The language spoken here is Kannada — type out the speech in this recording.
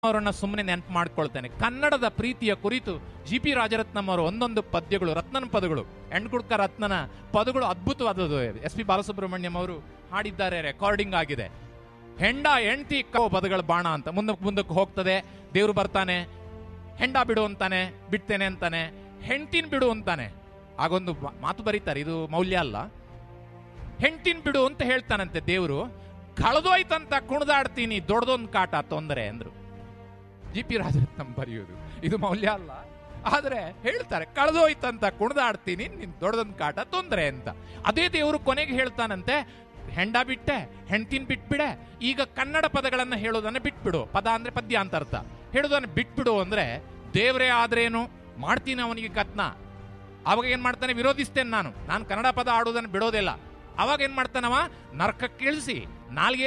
ಅವರನ್ನ ಸುಮ್ಮನೆ ನೆನಪು ಮಾಡ್ಕೊಳ್ತೇನೆ ಕನ್ನಡದ ಪ್ರೀತಿಯ ಕುರಿತು ಜಿ ಪಿ ರಾಜರತ್ನಂ ಅವರು ಒಂದೊಂದು ಪದ್ಯಗಳು ರತ್ನನ ಪದಗಳು ಹೆಣ್ಗುಡ್ಕ ರತ್ನನ ಪದಗಳು ಅದ್ಭುತವಾದದ್ದು ಎಸ್ ಪಿ ಬಾಲಸುಬ್ರಹ್ಮಣ್ಯಂ ಅವರು ಹಾಡಿದ್ದಾರೆ ರೆಕಾರ್ಡಿಂಗ್ ಆಗಿದೆ ಹೆಂಡ ಹೆಂಡತಿ ಕೋ ಪದಗಳ ಬಾಣ ಅಂತ ಮುಂದಕ್ಕೆ ಮುಂದಕ್ಕೆ ಹೋಗ್ತದೆ ದೇವ್ರು ಬರ್ತಾನೆ ಹೆಂಡ ಬಿಡು ಅಂತಾನೆ ಬಿಡ್ತೇನೆ ಅಂತಾನೆ ಹೆಂಡ್ತಿನ್ ಬಿಡು ಅಂತಾನೆ ಆಗೊಂದು ಮಾ- ಮಾತು ಬರೀತಾರೆ ಇದು ಮೌಲ್ಯ ಅಲ್ಲ ಹೆಂಡ್ತಿನ್ ಬಿಡು ಅಂತ ಹೇಳ್ತಾನಂತೆ ದೇವ್ರು ಕಳೆದೋಯ್ತಂತ ಕುಣಿದಾಡ್ತೀನಿ ದೊಡ್ಡದೊಂದು ಕಾಟ ತೊಂದರೆ ಅಂದ್ರು ಜಿ ಪಿ ರಾಜರತ್ನಂ ಬರೆಯೋದು ಇದು ಮೌಲ್ಯ ಅಲ್ಲ ಆದ್ರೆ ಹೇಳ್ತಾರೆ ಕಳೆದೋಯ್ತಂತ ಕುಣಿದಾಡ್ತೀನಿ ನಿನ್ ದೊಡ್ಡದೊಂದು ಕಾಟ ತೊಂದರೆ ಅಂತ ಅದೇ ದೇವರು ಕೊನೆಗೆ ಹೇಳ್ತಾನಂತೆ ಹೆಂಡ ಬಿಟ್ಟೆ ಹೆಂಡ್ತಿನ್ ಬಿಟ್ಬಿಡೆ ಈಗ ಕನ್ನಡ ಪದಗಳನ್ನ ಹೇಳೋದನ್ನ ಬಿಟ್ಬಿಡು ಪದ ಅಂದ್ರೆ ಪದ್ಯ ಅಂತ ಅರ್ಥ ಹೇಳೋದನ್ನ ಬಿಟ್ಬಿಡು ಅಂದ್ರೆ ದೇವರೇ ಆದ್ರೇನು ಮಾಡ್ತೀನಿ ಅವನಿಗೆ ಕತ್ನ ಅವಾಗ ಏನ್ ಮಾಡ್ತಾನೆ ವಿರೋಧಿಸ್ತೇನೆ ನಾನು ನಾನು ಕನ್ನಡ ಪದ ಆಡೋದನ್ನ ಬಿಡೋದಿಲ್ಲ ಅವಾಗ ಏನ್ ಮಾಡ್ತಾನವ ನರ್ಕಕ್ಕೆ ಇಳಿಸಿ ನಾಲ್ಗೆ